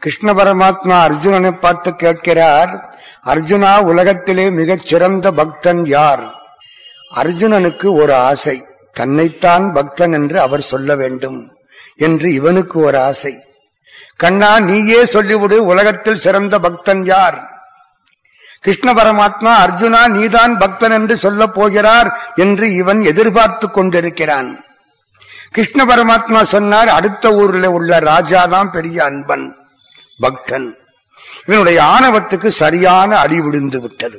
கிருஷ்ண பரமாத்மா அர்ஜுனனை பார்த்து கேட்கிறார் அர்ஜுனா உலகத்திலே மிகச் சிறந்த பக்தன் யார் அர்ஜுனனுக்கு ஒரு ஆசை தன்னைத்தான் பக்தன் என்று அவர் சொல்ல வேண்டும் என்று இவனுக்கு ஒரு ஆசை கண்ணா நீயே சொல்லிவிடு உலகத்தில் சிறந்த பக்தன் யார் கிருஷ்ண பரமாத்மா அர்ஜுனா நீதான் பக்தன் என்று சொல்லப் போகிறார் என்று இவன் எதிர்பார்த்து கொண்டிருக்கிறான் கிருஷ்ண பரமாத்மா சொன்னார் அடுத்த ஊரில் உள்ள ராஜாதான் பெரிய அன்பன் பக்தன் இவனுடைய ஆணவத்துக்கு சரியான அடி விழுந்து விட்டது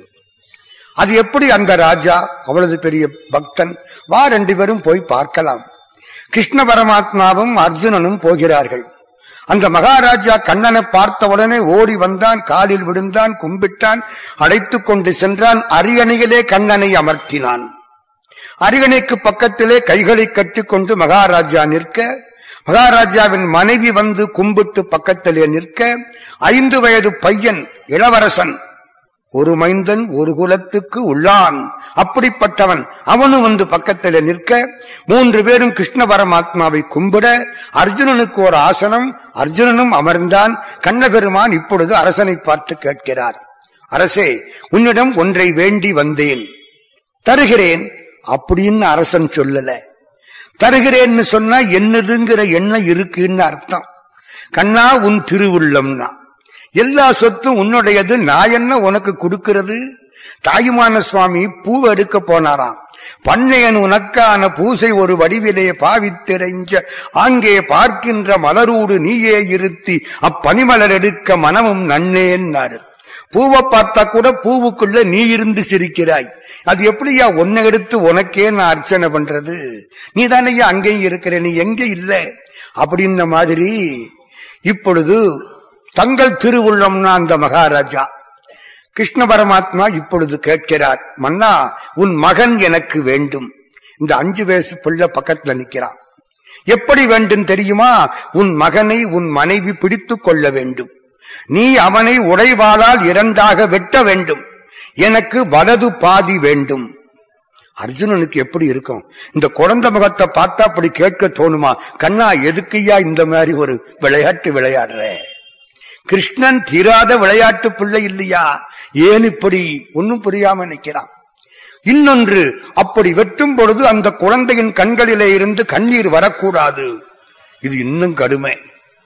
அது எப்படி அந்த ராஜா அவ்வளவு பெரிய பக்தன் வா ரெண்டு பேரும் போய் பார்க்கலாம் கிருஷ்ண பரமாத்மாவும் அர்ஜுனனும் போகிறார்கள் அந்த மகாராஜா கண்ணனை பார்த்தவுடனே ஓடி வந்தான் காலில் விழுந்தான் கும்பிட்டான் அழைத்துக் கொண்டு சென்றான் அரியணையிலே கண்ணனை அமர்த்தினான் அரியணைக்கு பக்கத்திலே கைகளை கட்டிக்கொண்டு மகாராஜா நிற்க மகாராஜாவின் மனைவி வந்து கும்பிட்டு பக்கத்திலே நிற்க ஐந்து வயது பையன் இளவரசன் ஒரு மைந்தன் ஒரு குலத்துக்கு உள்ளான் அப்படிப்பட்டவன் அவனும் வந்து பக்கத்தில் நிற்க மூன்று பேரும் கிருஷ்ண பரமாத்மாவை கும்பிட அர்ஜுனனுக்கு ஒரு ஆசனம் அர்ஜுனனும் அமர்ந்தான் கண்ணபெருமான் இப்பொழுது அரசனை பார்த்து கேட்கிறார் அரசே உன்னிடம் ஒன்றை வேண்டி வந்தேன் தருகிறேன் அப்படின்னு அரசன் சொல்லல தருகிறேன்னு சொன்னா என்னதுங்கிற எண்ணம் இருக்குன்னு அர்த்தம் கண்ணா உன் திருவுள்ளம்னா எல்லா சொத்தும் உன்னுடையது நான் என்ன உனக்கு கொடுக்கிறது தாயுமான சுவாமி பூவை எடுக்க போனாராம் பண்ணையன் உனக்கான பூசை ஒரு வடிவிலே பாவித்திரைஞ்ச ஆங்கே பார்க்கின்ற மலரூடு நீயே இருத்தி அப்பனிமலர் எடுக்க மனமும் நன்னேன்னாரு பூவை பார்த்தா கூட பூவுக்குள்ள நீ இருந்து சிரிக்கிறாய் அது எப்படியா உன்னை எடுத்து உனக்கே நான் அர்ச்சனை பண்றது நீ தானேயா அங்கேயும் இருக்கிற நீ எங்க இல்ல அப்படின்ன மாதிரி இப்பொழுது தங்கள் திருவுள்ளம்னா அந்த மகாராஜா கிருஷ்ண பரமாத்மா இப்பொழுது கேட்கிறார் மன்னா உன் மகன் எனக்கு வேண்டும் இந்த அஞ்சு வயசு பிள்ளை பக்கத்துல நிக்கிறான் எப்படி வேண்டும் தெரியுமா உன் மகனை உன் மனைவி பிடித்துக் கொள்ள வேண்டும் நீ அவனை உடைவாளால் இரண்டாக வெட்ட வேண்டும் எனக்கு வலது பாதி வேண்டும் அர்ஜுனனுக்கு எப்படி இருக்கும் இந்த குழந்தை முகத்தை பார்த்தா அப்படி கேட்க தோணுமா கண்ணா எதுக்குயா இந்த மாதிரி ஒரு விளையாட்டு விளையாடுற கிருஷ்ணன் தீராத விளையாட்டு பிள்ளை இல்லையா ஏன் இப்படி ஒன்னும் புரியாம நிற்கிறான் இன்னொன்று அப்படி வெட்டும் பொழுது அந்த குழந்தையின் கண்களிலே இருந்து கண்ணீர் வரக்கூடாது இது இன்னும் கடுமை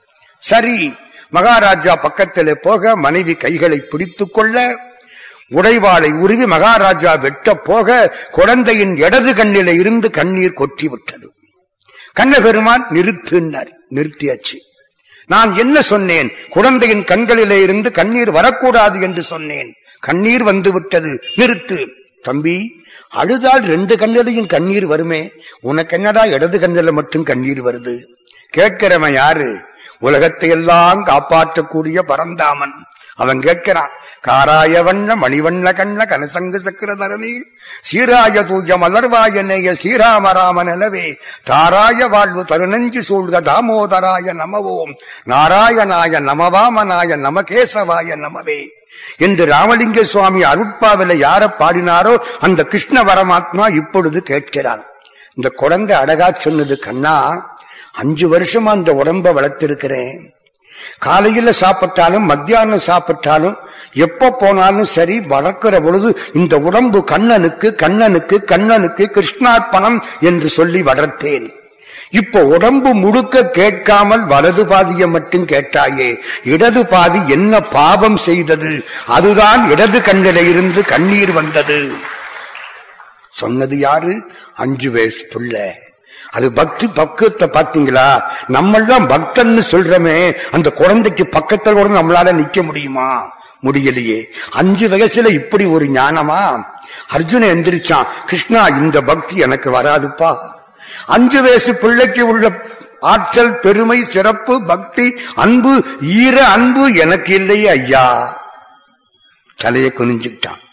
சரி மகாராஜா பக்கத்திலே போக மனைவி கைகளை பிடித்துக் கொள்ள உடைவாளை உருவி மகாராஜா வெட்ட போக குழந்தையின் இடது கண்ணிலே இருந்து கண்ணீர் கொட்டி விட்டது கண்ணபெருமான் நிறுத்தினார் நிறுத்தியாச்சு நான் என்ன சொன்னேன் குழந்தையின் கண்களிலே இருந்து கண்ணீர் வரக்கூடாது என்று சொன்னேன் கண்ணீர் வந்து விட்டது நிறுத்து தம்பி அழுதால் ரெண்டு கண்ணிலையும் கண்ணீர் வருமே உனக்கு என்னடா இடது கண்ணில மட்டும் கண்ணீர் வருது கேட்கிறவன் யாரு உலகத்தை எல்லாம் காப்பாற்றக்கூடிய பரந்தாமன் அவன் கேட்கிறான் காராய வண்ண மணிவண்ண கண்ண கனசங்கு சக்கரதரணி சீராய தூய மலர்வாய நேய ஸ்ரீராமராமன் எனவே தாராய வாழ்வு தருணஞ்சு சூழ்க தாமோதராய நமவோம் நாராயணாய நமவாமனாய நமகேசவாய நமவே என்று ராமலிங்க சுவாமி அருட்பாவில யார பாடினாரோ அந்த கிருஷ்ண பரமாத்மா இப்பொழுது கேட்கிறார் இந்த குழந்தை அழகா சொன்னது கண்ணா அஞ்சு வருஷமா அந்த உடம்ப வளர்த்திருக்கிறேன் காலையில சாப்பிட்டாலும் மத்தியானம் சாப்பிட்டாலும் எப்ப போனாலும் சரி வளர்க்கிற பொழுது இந்த உடம்பு கண்ணனுக்கு கண்ணனுக்கு கண்ணனுக்கு கிருஷ்ணார்ப்பணம் என்று சொல்லி வளர்த்தேன் இப்ப உடம்பு முழுக்க கேட்காமல் வலது பாதியை மட்டும் கேட்டாயே இடது பாதி என்ன பாவம் செய்தது அதுதான் இடது கண்ணில இருந்து கண்ணீர் வந்தது சொன்னது யாரு அஞ்சு வயசு பிள்ளை அது பக்தி பக்குவத்தை பாத்தீங்களா நம்மெல்லாம் பக்தன்னு சொல்றமே அந்த குழந்தைக்கு பக்கத்துல கூட நம்மளால நிக்க முடியுமா முடியலையே அஞ்சு வயசுல இப்படி ஒரு ஞானமா அர்ஜுன எந்திரிச்சான் கிருஷ்ணா இந்த பக்தி எனக்கு வராதுப்பா அஞ்சு வயசு பிள்ளைக்கு உள்ள ஆற்றல் பெருமை சிறப்பு பக்தி அன்பு ஈர அன்பு எனக்கு இல்லையே ஐயா தலையை குனிஞ்சுக்கிட்டான்